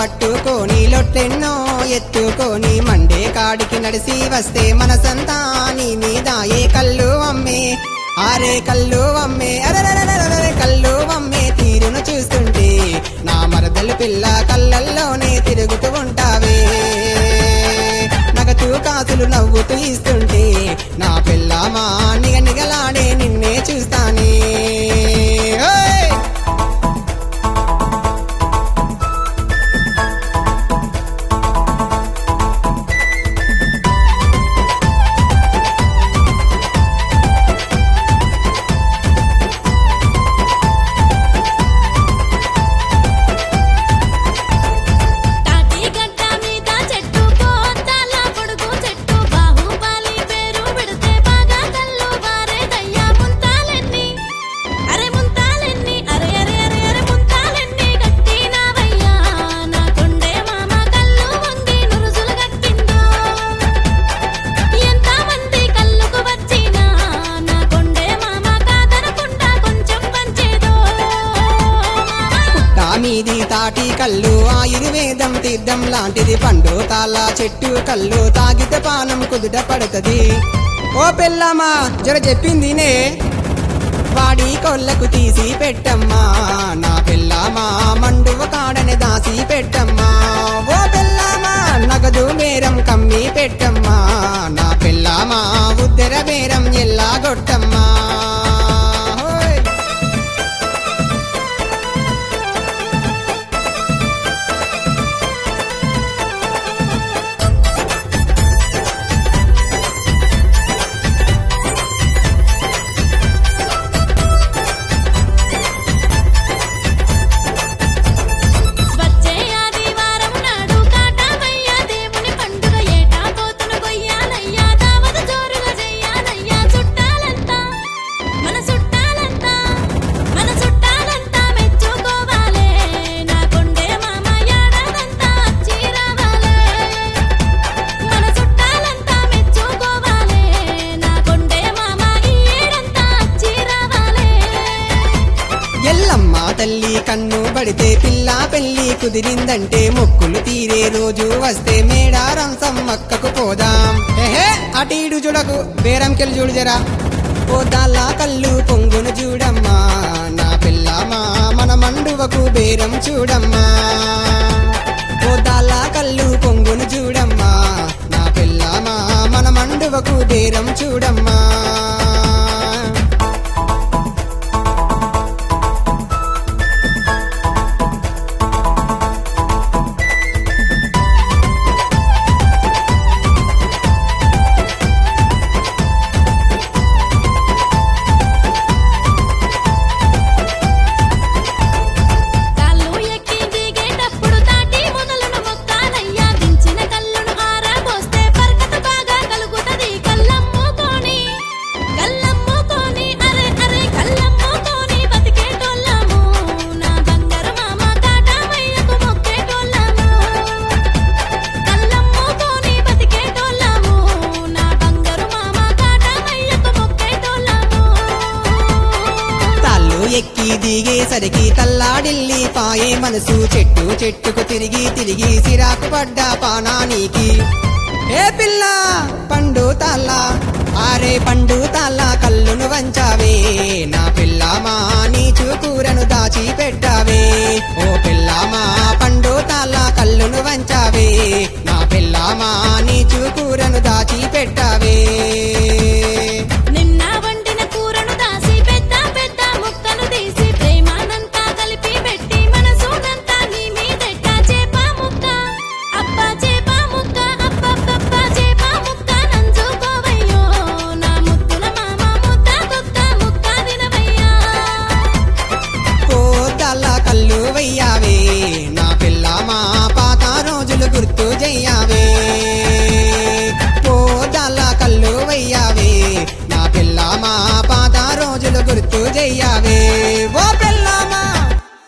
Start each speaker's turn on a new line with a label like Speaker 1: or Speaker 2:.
Speaker 1: పట్టుకొని లొట్టెన్నో ఎత్తుకొని మండే కాడికి నడిసి వస్తే మనసంతా నీ మీద ఏ కళ్ళు అమ్మే ఆరే కళ్ళు అమ్మే అరరరరరరే కళ్ళు అమ్మే తీరును చూస్తుంటే నా మరదలు పిల్ల కళ్ళల్లోనే తిరుగుతూ ఉంటావే నగతూ కాసులు నవ్వుతూ ఇస్తుంటే నా పిల్ల మా నిగ నిగలాడే నిన్నే చూస్తానే ఓయ్!
Speaker 2: తాటి గడ్డ మీద చెట్టు పోతాల పొడుగు చెట్టు బాహుబలి పేరు పెడితే బాగా కళ్ళు వారేదయ్యా ముంతాలెన్ని అరే ముంతాలెన్ని అరే అరే అరే అరే ముంతాలెన్ని గట్టినావయ్యా నా కొండే మామ కళ్ళు వంగి నురుసులు గట్టిందో ఎంతమంది కళ్ళుకు వచ్చినా నా కొండే మామ కాదనకుండా కొంచెం పంచేదో
Speaker 1: పుట్టా మీది తాటి కళ్ళు ఆయుర్వేదం తీర్థం లాంటిది పండు తాళ చెట్టు కళ్ళు తాగితే పానం కుదుట పడుతుంది ఓ పిల్లమ్మా జర చెప్పిందినే వాడి కొల్లకు తీసి పెట్టమ్మా నా పిల్లమా మండువ కాడని దాసి పెట్టమ్మా ఓ పిల్లమా నగదు బేరం కమ్మి పెట్టమ్మా నా పిల్లమా ఉద్దర బేరం ఎల్లా గొట్టమ్మా హోయ్
Speaker 2: వచ్చే ఆదివారం నాడు కాటామయ్య దేవుని పండుగ ఏటా పోతును కొయ్యాలయ్యా దావత జోరుగా చెయ్యాలయ్యా చుట్టాలంతా మన చుట్టాలంతా మన చుట్టాలంతా మెచ్చుకోవాలే నా కొండే మామ ఏడాదంతా వచ్చి రావాలే మన చుట్టాలంతా మెచ్చుకోవాలే నా కొండే మామ ఈ ఏడంతా వచ్చి రావాలే
Speaker 1: ఎల్లమ్మ తల్లి కన్ను పడితే పిల్ల పెళ్లి కుదిరిందంటే మొక్కులు తీరే రోజు వస్తే మేడారం సమ్మక్కకు పోదాం ఏహే అటు ఇటు చూడకు బేరంకెళ్ళి చూడు జరా పోదాలా కళ్ళు పొంగును చూడమ్మా నా పిల్లమా మన మండువకు బేరం చూడమ్మా పోదాలా కళ్ళు పొంగును చూడమ్మా నా పిల్లమా మన మండువకు బేరం చూడమ్మా
Speaker 2: కాళ్ళు ఎక్కి దిగేటప్పుడు తాటి మొదలను మొక్కాలయ్యా దించిన కళ్ళును ఆరబోస్తే బరకత బాగా కలుగుతది కళ్ళమ్ముకొని కళ్ళమ్ముకొని అరే అరే కళ్ళమ్ముకొని బతికేటోళ్ళము నా బంగారు మామ కాటామయ్యకు మొక్కేటోళ్ళము కళ్ళమ్ముకొని బతికేటోళ్ళము నా బంగారు మామ కాటామయ్యకు మొక్కేటోళ్ళము
Speaker 1: తాళ్ళు ఎక్కి దిగేసరికి తల్లాడిల్లి పాయే మనసు చెట్టు చెట్టుకు తిరిగి తిరిగి సిరాకు పడ్డ పానానికి ఏ పిల్ల పండు తాళ్ళ ఆరే పండు తాళ్ళ కళ్ళును వంచావే నా పిల్లమా నీ చూకూరను దాచి పెట్టావే ఓ పిల్లమా పండు తాళ్ళ కళ్ళును వంచావే నా పిల్లమా నీ చూకూరను దాచి పెట్టావే
Speaker 2: నిన్న వండిన కూరను దాసి పెద్ద పెద్ద ముక్కను తీసి ప్రేమానంతా కలిపి పెట్టి మనసునంతా నీ మీదెట్ట చేప ముక్క అప్ప చేప ముక్క అప్పప్ప చేప ముక్క నంజుకోవయ్యో నా ముద్దుల మామ ముద్ద తొక్క ముక్క దినవయ్యా
Speaker 1: పోతల కళ్ళు వెయ్యావే నా పిల్లమా పాత రోజులు గుర్తు చెయ్యావే పోతల కళ్ళు వెయ్యావే నా పిల్లమా పాత రోజులు గుర్తు చెయ్యావే